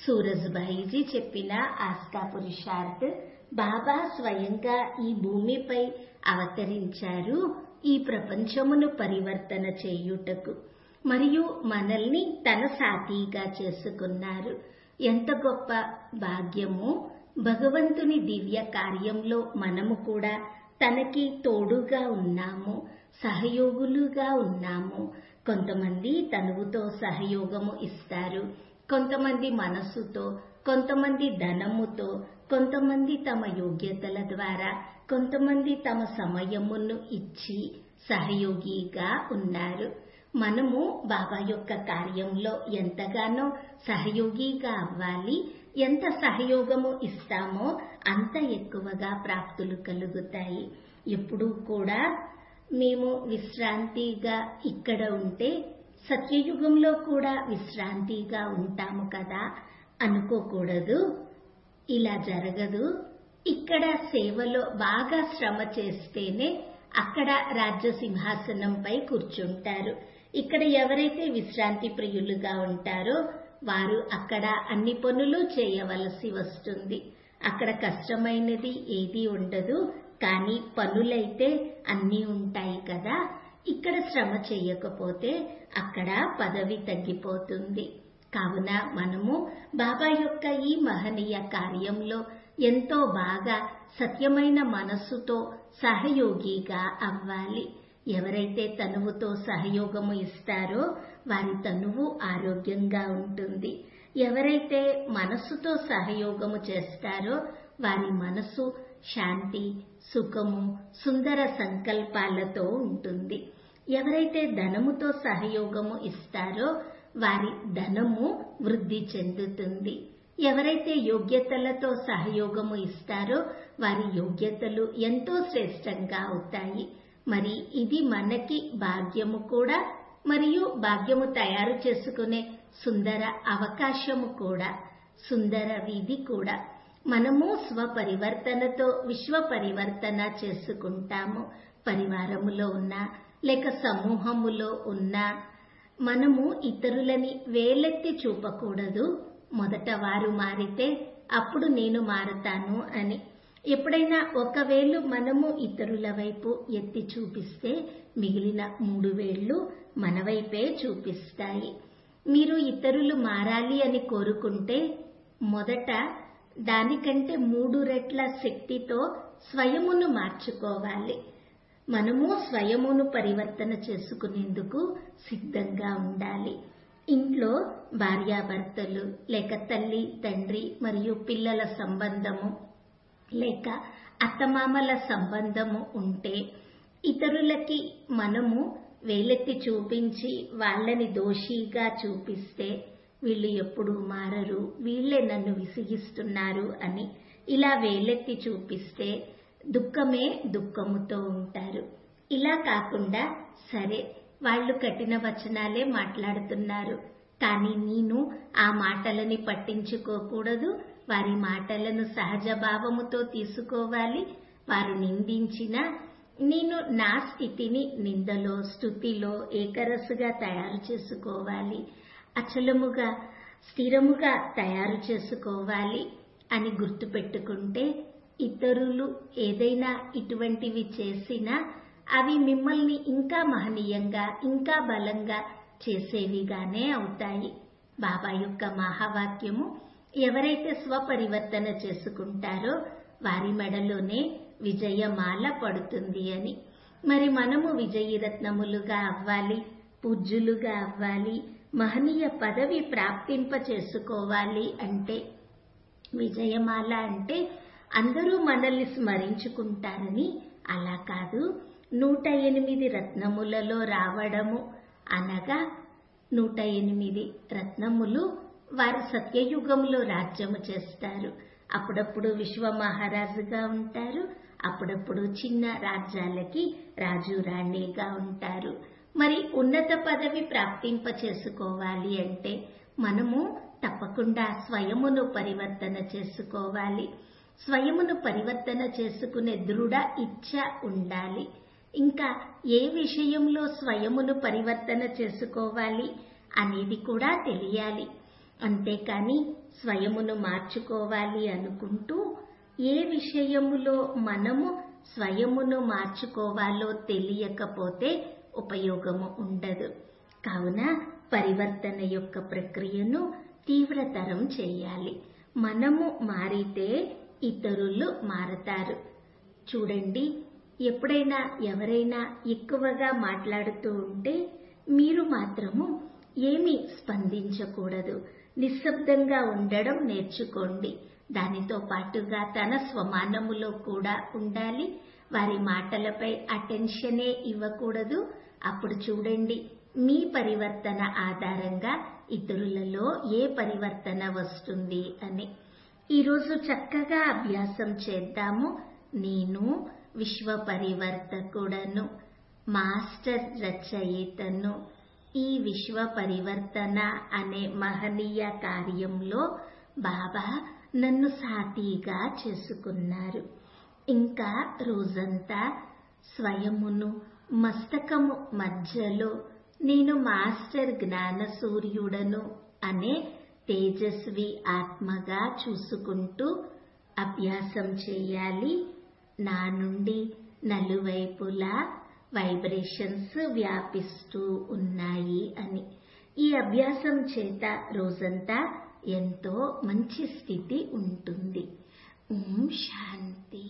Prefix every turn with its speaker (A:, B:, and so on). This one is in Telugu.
A: సూరజ్భాయిజీ చెప్పిన ఆస్కా పురుషార్థ్ బాబా స్వయంగా ఈ భూమిపై అవతరించారు ఈ ప్రపంచమును పరివర్తన చేయుటకు మరియు మనల్ని తన సాథీగా చేసుకున్నారు ఎంత గొప్ప భాగ్యము భగవంతుని దివ్య కార్యంలో మనము కూడా తనకి తోడుగా ఉన్నాము సహయోగులుగా ఉన్నాము కొంతమంది తనువుతో సహయోగము ఇస్తారు కొంతమంది మనస్సుతో కొంతమంది ధనముతో కొంతమంది తమ యోగ్యతల ద్వారా కొంతమంది తమ సమయమును ఇచ్చి సహయోగిగా ఉన్నారు మనము బాబా యొక్క కార్యంలో ఎంతగానో సహయోగిగా అవ్వాలి ఎంత సహయోగము ఇస్తామో అంత ఎక్కువగా ప్రాప్తులు కలుగుతాయి ఎప్పుడూ కూడా మేము విశ్రాంతిగా ఇక్కడ ఉంటే సత్యయుగంలో కూడా విశ్రాంతిగా ఉంటాము కదా అనుకోకూడదు ఇలా జరగదు ఇక్కడ సేవలో బాగా శ్రమ చేస్తేనే అక్కడ రాజ్య సింహాసనంపై కూర్చుంటారు ఇక్కడ ఎవరైతే విశ్రాంతి ప్రియులుగా ఉంటారో వారు అక్కడ అన్ని పనులు చేయవలసి వస్తుంది అక్కడ కష్టమైనది ఏది ఉండదు కానీ పనులైతే అన్నీ ఉంటాయి కదా ఇక్కడ శ్రమ చేయకపోతే అక్కడ పదవి తగ్గిపోతుంది కావున మనము బాబా యొక్క ఈ మహనీయ కార్యంలో ఎంతో బాగా సత్యమైన మనస్సుతో సహయోగిగా అవ్వాలి ఎవరైతే తనువుతో సహయోగము ఇస్తారో వారి తనువు ఆరోగ్యంగా ఉంటుంది ఎవరైతే మనస్సుతో సహయోగము చేస్తారో వారి మనసు శాంతి సుఖము సుందర సంకల్పాలతో ఉంటుంది ఎవరైతే ధనముతో సహయోగము ఇస్తారో వారి ధనము వృద్ధి చెందుతుంది ఎవరైతే యోగ్యతలతో సహయోగము ఇస్తారో వారి యోగ్యతలు ఎంతో శ్రేష్టంగా అవుతాయి మరి ఇది మనకి భాగ్యము కూడా మరియు భాగ్యము తయారు చేసుకునే సుందర అవకాశము కూడా సుందర విధి కూడా మనము స్వపరివర్తనతో విశ్వ పరివర్తన చేసుకుంటాము పరివారములో ఉన్న లేక సమూహములో ఉన్న మనము ఇతరులని వేలెత్తి చూపకూడదు మొదట వారు మారితే అప్పుడు నేను మారతాను అని ఎప్పుడైనా ఒకవేళ మనము ఇతరుల వైపు ఎత్తి చూపిస్తే మిగిలిన మూడు వేళ్లు మన వైపే చూపిస్తాయి మీరు ఇతరులు మారాలి అని కోరుకుంటే మొదట దానికంటే మూడు రెట్ల శక్తితో స్వయమును మార్చుకోవాలి మనము స్వయమును పరివర్తన చేసుకునేందుకు సిద్ధంగా ఉండాలి ఇంట్లో భార్యాభర్తలు లేక తల్లి తండ్రి మరియు పిల్లల సంబంధము లేక అత్తమామల సంబంధము ఉంటే ఇతరులకి మనము వేలెత్తి చూపించి వాళ్ళని దోషిగా చూపిస్తే వీళ్ళు ఎప్పుడు మారరు వీళ్ళే నన్ను విసిగిస్తున్నారు అని ఇలా వేలెత్తి చూపిస్తే దుఃఖమే దుఃఖముతో ఉంటారు ఇలా కాకుండా సరే వాళ్ళు కఠిన వచనాలే మాట్లాడుతున్నారు కానీ నేను ఆ మాటలని పట్టించుకోకూడదు వారి మాటలను సహజ భావముతో తీసుకోవాలి వారు నిందించిన నేను నా స్థితిని నిందలో స్థుతిలో ఏకరసుగా తయారు చేసుకోవాలి అచలముగా స్థిరముగా తయారు చేసుకోవాలి అని గుర్తుపెట్టుకుంటే ఇతరులు ఏదైనా ఇటువంటివి చేసినా అవి మిమ్మల్ని ఇంకా మహనీయంగా ఇంకా బలంగా చేసేవిగానే అవుతాయి బాబా యొక్క మహావాక్యము ఎవరైతే స్వపరివర్తన చేసుకుంటారో వారి మెడలోనే విజయమాల పడుతుంది అని మరి మనము విజయరత్నములుగా అవ్వాలి పూజ్యులుగా అవ్వాలి మహనీయ పదవి ప్రాప్తింప చేసుకోవాలి అంటే విజయమాల అంటే అందరూ మనల్ని స్మరించుకుంటారని అలా కాదు నూట ఎనిమిది రత్నములలో రావడము అనగా నూట ఎనిమిది రత్నములు వారు సత్యయుగంలో రాజ్యము చేస్తారు అప్పుడప్పుడు విశ్వ మహారాజుగా ఉంటారు అప్పుడప్పుడు చిన్న రాజ్యాలకి రాజు రాణిగా ఉంటారు మరి ఉన్నత పదవి ప్రాప్తింప చేసుకోవాలి అంటే మనము తప్పకుండా స్వయమును పరివర్తన చేసుకోవాలి స్వయమును పరివర్తన చేసుకునే దృఢ ఇచ్ఛ ఉండాలి ఇంకా ఏ విషయంలో స్వయమును పరివర్తన చేసుకోవాలి అనేది కూడా తెలియాలి అంతేకాని స్వయమును మార్చుకోవాలి అనుకుంటూ ఏ విషయములో మనము స్వయమును మార్చుకోవాలో తెలియకపోతే ఉపయోగము ఉండదు కావున పరివర్తన యొక్క ప్రక్రియను తీవ్రతరం చేయాలి మనము మారితే ఇతరులు మారతారు చూడండి ఎప్పుడైనా ఎవరైనా ఎక్కువగా మాట్లాడుతూ ఉంటే మీరు మాత్రము ఏమీ స్పందించకూడదు నిశ్శబ్దంగా ఉండడం నేర్చుకోండి దానితో పాటుగా తన స్వమానములో కూడా ఉండాలి వారి మాటలపై అటెన్షనే ఇవ్వకూడదు అప్పుడు చూడండి మీ పరివర్తన ఆధారంగా ఇతరులలో ఏ పరివర్తన వస్తుంది అని ఈరోజు చక్కగా అభ్యాసం చేద్దాము నేను విశ్వ పరివర్తకుడను మాస్టర్ రచయితను ఈ విశ్వ పరివర్తన అనే మహనీయ కార్యంలో బాబా నన్ను సాథీగా చేసుకున్నారు ఇంకా రోజంతా స్వయమును మస్తకము మధ్యలో నేను మాస్టర్ జ్ఞాన సూర్యుడను అనే తేజస్వి ఆత్మగా చూసుకుంటూ అభ్యాసం చేయాలి నా నుండి నలువైపులా వైబ్రేషన్స్ వ్యాపిస్తూ ఉన్నాయి అని ఈ అభ్యాసం చేత రోజంతా ఎంతో మంచి స్థితి ఉంటుంది ఓం శాంతి